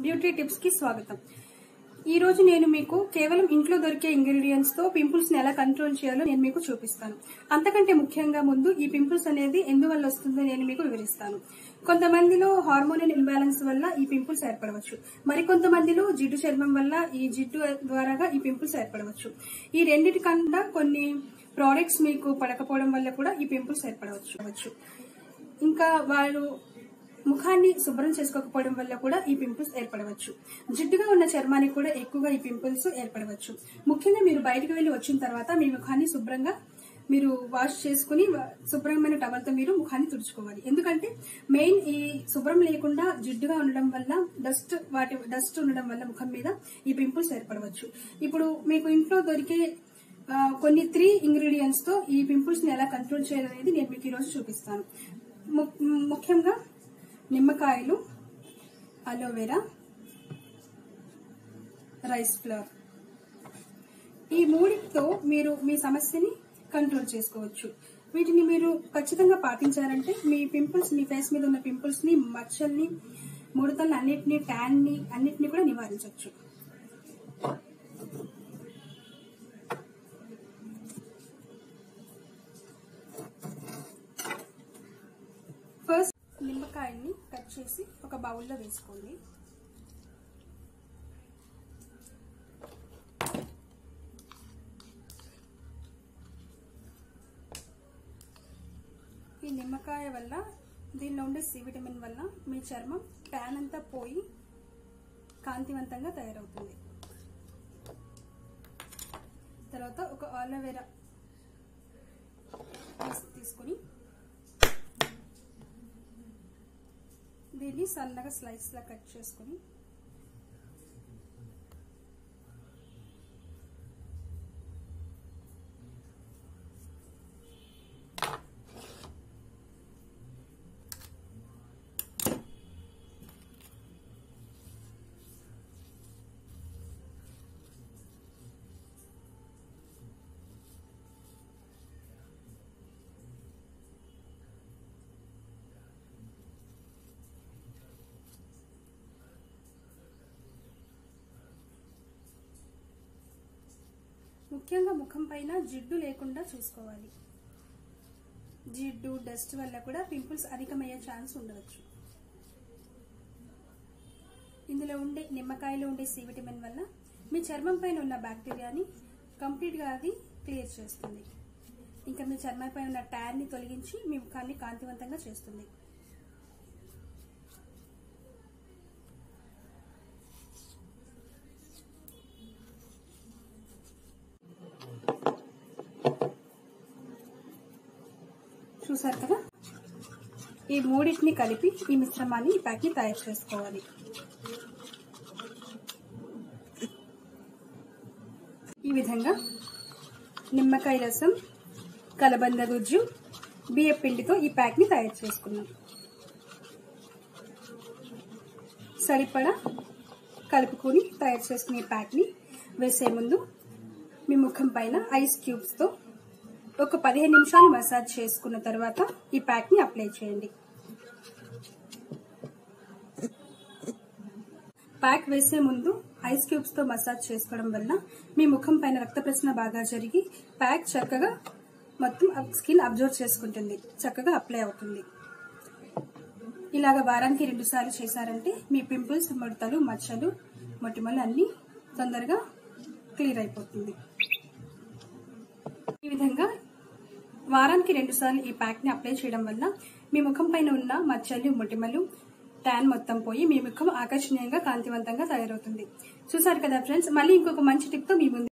beauty tips కి స్వాగతం ఈ రోజు నేను మీకు కేవలం ఇంట్లో దొరికే ఇంగ్రీడియంట్స్ తో పింపుల్స్ ని ఎలా కంట్రోల్ చేయాలో నేను మీకు చూపిస్తాను అంతకంటే ముఖ్యంగా ముందు ఈ పింపుల్స్ అనేది ఎందువల్ల వస్తుందో నేను మీకు వివరిస్తాను కొంతమందిలో హార్మోనల్ ఇంబ్యాలెన్స్ వల్ల ఈ పింపుల్స్ ఏర్పడవచ్చు మరికొంతమందిలో జిడ్డు చర్మం వల్ల ఈ జిడ్డు ద్వారాగా ఈ పింపుల్స్ ఏర్పడవచ్చు ఈ రెండిటి కన్నా కొన్ని ప్రోడక్ట్స్ మీకు పడకపోవడం వల్ల కూడా ఈ పింపుల్స్ ఏర్పడవచ్చు ఇంకా వాళ్ళు ముఖాన్ని శుభ్రం చేసుకోకపోవడం వల్ల కూడా ఈ పింపుల్స్ ఏర్పడవచ్చు జిడ్డుగా ఉన్న చర్మానికి కూడా ఎక్కువగా ఈ పింపుల్స్ ఏర్పడవచ్చు ముఖ్యంగా మీరు బయటకు వెళ్లి వచ్చిన తర్వాత మీ ముఖాన్ని శుభ్రంగా మీరు వాష్ చేసుకుని వ- శుభ్రమైన టవల్తో మీరు ముఖాన్ని తుడుచుకోవాలి ఎందుకంటే మెయిన్ ఈ శుభ్రం లేకుండా జిడ్డుగా ఉండడం వల్ల డస్ట్ వాటి డస్ట్ ఉండడం వల్ల ముఖం మీద ఈ పింపుల్స్ ఏర్పడవచ్చు ఇప్పుడు మీకు ఇంట్లో దొరికే ఆ, కొన్ని త్రీ ఇంగ్రీడియంట్స్ తో ఈ పింపుల్స్ ని ఎలా కంట్రోల్ చేయాలనేది నేను మీకు ఈరోజు చూపిస్తాను ము- ముఖ్యంగా నిమ్మకాయలు అలోవెరా రైస్ ఫ్లవర్ ఈ మూడితో మీరు మీ సమస్యని కంట్రోల్ చేసుకోవచ్చు వీటిని మీరు ఖచ్చితంగా పాటించారంటే మీ పింపుల్స్ మీ ఫేస్ మీద ఉన్న పింపుల్స్ ని మచ్చల్ని ముడతల్ని అన్నిటిని ట్యాన్ ని అన్నిటిని కూడా నివారించవచ్చు ఫస్ట్ నిమ్మకాయల్ని కట్ చేసి ఒక బౌల్లో వేసుకోండి ఈ నిమ్మకాయ వల్ల దీనిలో ఉండే సి విటమిన్ వల్ల మీ చర్మం ట్యాన్ అంతా పోయి కాంతివంతంగా తయారవుతుంది తర్వాత ఒక ఆలోవెరా తీసుకుని దీన్ని సన్నగా స్లైస్ లా కట్ చేసుకుని ముఖ్యంగా ముఖం పైన జిడ్డు లేకుండా చూసుకోవాలి జిడ్డు డస్ట్ వల్ల కూడా పింపుల్స్ అధికమయ్యే ఛాన్స్ ఉండవచ్చు ఇందులో ఉండే నిమ్మకాయలో ఉండే సి విటమిన్ వల్ల మీ చర్మం పైన ఉన్న బ్యాక్టీరియాని కంప్లీట్గా అది క్లియర్ చేస్తుంది ఇంకా మీ చర్మం పైన ఉన్న ట్యాన్ని తొలగించి మీ ముఖాన్ని కాంతివంతంగా చేస్తుంది చూసారు కదా ఈ మూడింటిని కలిపి ఈ మిశ్రమాన్ని ఈ ప్యాక్ని తయారు చేసుకోవాలి ఈ విధంగా నిమ్మకాయ రసం కలబంద గుజ్జు బియ్య పిండితో ఈ ప్యాక్ని తయారు చేసుకున్నాం సరిపడా కలుపుకొని తయారు చేసుకునే ప్యాక్ని వేసే ముందు మీ ముఖం పైన ఐస్ క్యూబ్స్తో ఒక పదిహేను నిమిషాలు మసాజ్ చేసుకున్న తర్వాత ఈ ప్యాక్ ని అప్లై చేయండి ప్యాక్ వేసే ముందు ఐస్ క్యూబ్స్ తో మసాజ్ చేసుకోవడం వల్ల మీ ముఖం పైన రక్త ప్రసరణ బాగా జరిగి ప్యాక్ చక్కగా మొత్తం స్కిన్ అబ్జర్వ్ చేసుకుంటుంది చక్కగా అప్లై అవుతుంది ఇలాగ వారానికి రెండు సార్లు చేశారంటే మీ పింపుల్స్ ముడతలు మచ్చలు మొటిమలు అన్ని తొందరగా క్లియర్ అయిపోతుంది ఈ విధంగా వారానికి రెండు సార్లు ఈ ప్యాక్ ని అప్లై చేయడం వల్ల మీ ముఖం పైన ఉన్న మచ్చలు మొటిమలు ట్యాన్ మొత్తం పోయి మీ ముఖం ఆకర్షణీయంగా కాంతివంతంగా తయారవుతుంది చూసారు కదా ఫ్రెండ్స్ మళ్ళీ ఇంకొక మంచి టిప్ తో మీ ముందు